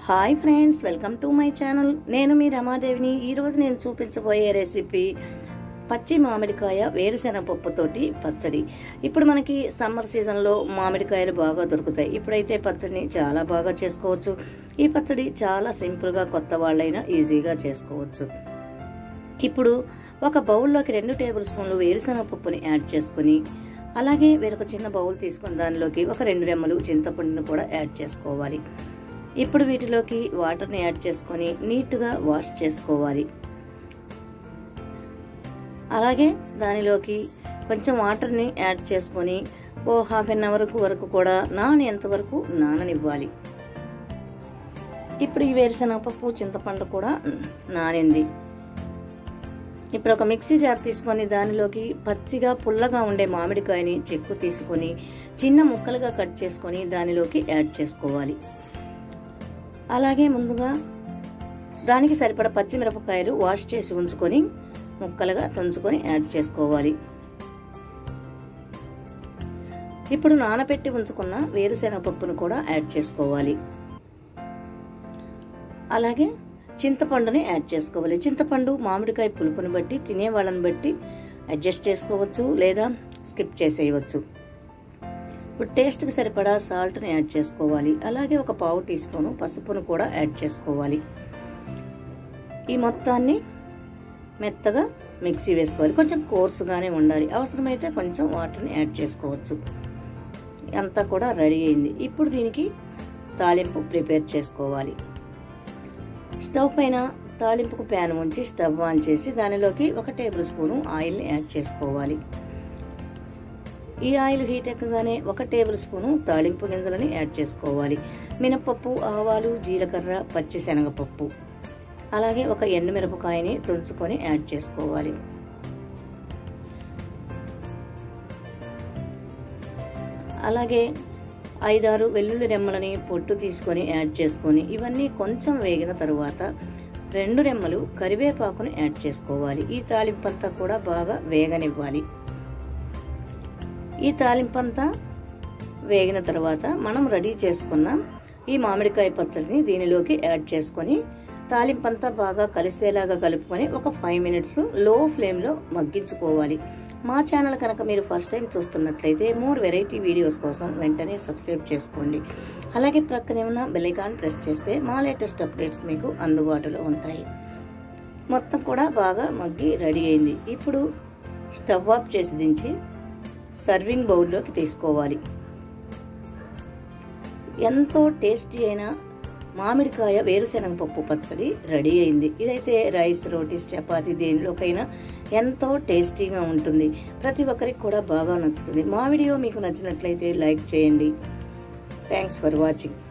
hi friends welcome to my channel నేను మీ రమాదేవిని ఈరోజు నేను చూపించబోయే రెసిపీ పచ్చి మామిడికాయ వేరుశెనగ పప్పుతోటి పచ్చడి ఇప్పుడు మనకి సమ్మర్ సీజన్లో మామిడికాయలు బాగా దొరుకుతాయి ఇప్పుడైతే పచ్చడిని చాలా బాగా చేసుకోవచ్చు ఈ పచ్చడి చాలా సింపుల్గా కొత్త వాళ్ళైనా ఈజీగా చేసుకోవచ్చు ఇప్పుడు ఒక బౌల్లోకి రెండు టేబుల్ స్పూన్లు వేరుశెనగ పప్పుని యాడ్ చేసుకుని అలాగే వేరొక చిన్న బౌల్ తీసుకుని దానిలోకి ఒక రెండు రెమ్మలు చింతపండును కూడా యాడ్ చేసుకోవాలి ఇప్పుడు వీటిలోకి వాటర్ని యాడ్ చేసుకొని నీట్గా వాష్ చేసుకోవాలి అలాగే దానిలోకి కొంచెం వాటర్ని యాడ్ చేసుకొని ఓ హాఫ్ అన్ అవర్ వరకు కూడా నానేంత వరకు నాననివ్వాలి ఇప్పుడు ఈ వేరుశనగ పప్పు చింతపండు కూడా నానింది ఇప్పుడు ఒక మిక్సీ జార్ తీసుకొని దానిలోకి పచ్చిగా పుల్లగా ఉండే మామిడికాయని చెక్కు తీసుకొని చిన్న ముక్కలుగా కట్ చేసుకొని దానిలోకి యాడ్ చేసుకోవాలి అలాగే ముందుగా దానికి సరిపడ పచ్చిమిరపకాయలు వాష్ చేసి ఉంచుకొని ముక్కలుగా తుంచుకొని యాడ్ చేసుకోవాలి ఇప్పుడు నానబెట్టి ఉంచుకున్న వేరుశెనగ పప్పును కూడా యాడ్ చేసుకోవాలి అలాగే చింతపండుని యాడ్ చేసుకోవాలి చింతపండు మామిడికాయ పులుపుని బట్టి తినే వాళ్ళని బట్టి అడ్జస్ట్ చేసుకోవచ్చు లేదా స్కిప్ చేసేయవచ్చు ఇప్పుడు టేస్ట్కి సరిపడా సాల్ట్ని యాడ్ చేసుకోవాలి అలాగే ఒక పావు టీ స్పూను పసుపును కూడా యాడ్ చేసుకోవాలి ఈ మొత్తాన్ని మెత్తగా మిక్సీ వేసుకోవాలి కొంచెం కోర్సుగానే ఉండాలి అవసరమైతే కొంచెం వాటర్ని యాడ్ చేసుకోవచ్చు అంతా కూడా రెడీ అయింది ఇప్పుడు దీనికి తాలింపు ప్రిపేర్ చేసుకోవాలి స్టవ్ పైన తాలింపుకు ప్యాన్ ఉంచి స్టవ్ ఆన్ చేసి దానిలోకి ఒక టేబుల్ స్పూను ఆయిల్ని యాడ్ చేసుకోవాలి ఈ ఆయిల్ హీట్ ఎక్కగానే ఒక టేబుల్ స్పూను తాలింపు గింజలని యాడ్ చేసుకోవాలి మినపప్పు ఆవాలు జీలకర్ర పచ్చి శనగపప్పు అలాగే ఒక ఎండుమిరపకాయని తుంచుకొని యాడ్ చేసుకోవాలి అలాగే ఐదారు వెల్లుల్లి రెమ్మలని పొట్టు తీసుకొని యాడ్ చేసుకొని ఇవన్నీ కొంచెం వేగిన తరువాత రెండు రెమ్మలు కరివేపాకును యాడ్ చేసుకోవాలి ఈ తాలింపంతా కూడా బాగా వేగనివ్వాలి ఈ తాలింపంతా వేగిన తర్వాత మనం రెడీ చేసుకున్న ఈ మామిడికాయ పచ్చడిని దీనిలోకి యాడ్ చేసుకొని తాలింపంతా బాగా కలిసేలాగా కలుపుకొని ఒక ఫైవ్ మినిట్స్ లో ఫ్లేమ్లో మగ్గించుకోవాలి మా ఛానల్ కనుక మీరు ఫస్ట్ టైం చూస్తున్నట్లయితే మోర్ వెరైటీ వీడియోస్ కోసం వెంటనే సబ్స్క్రైబ్ చేసుకోండి అలాగే ప్రక్కనే ఉన్న బెల్లైకాన్ ప్రెస్ చేస్తే మా లేటెస్ట్ అప్డేట్స్ మీకు అందుబాటులో ఉంటాయి మొత్తం కూడా బాగా మగ్గి రెడీ అయింది ఇప్పుడు స్టవ్ ఆఫ్ చేసి దించి సర్వింగ్ బౌల్లోకి తీసుకోవాలి ఎంతో టేస్టీ అయిన మామిడికాయ వేరుశెనగ పప్పు పచ్చడి రెడీ అయింది ఇదైతే రైస్ రోటీస్ చపాతి దేనిలోకైనా ఎంతో టేస్టీగా ఉంటుంది ప్రతి ఒక్కరికి కూడా బాగా నచ్చుతుంది మా వీడియో మీకు నచ్చినట్లయితే లైక్ చేయండి థ్యాంక్స్ ఫర్ వాచింగ్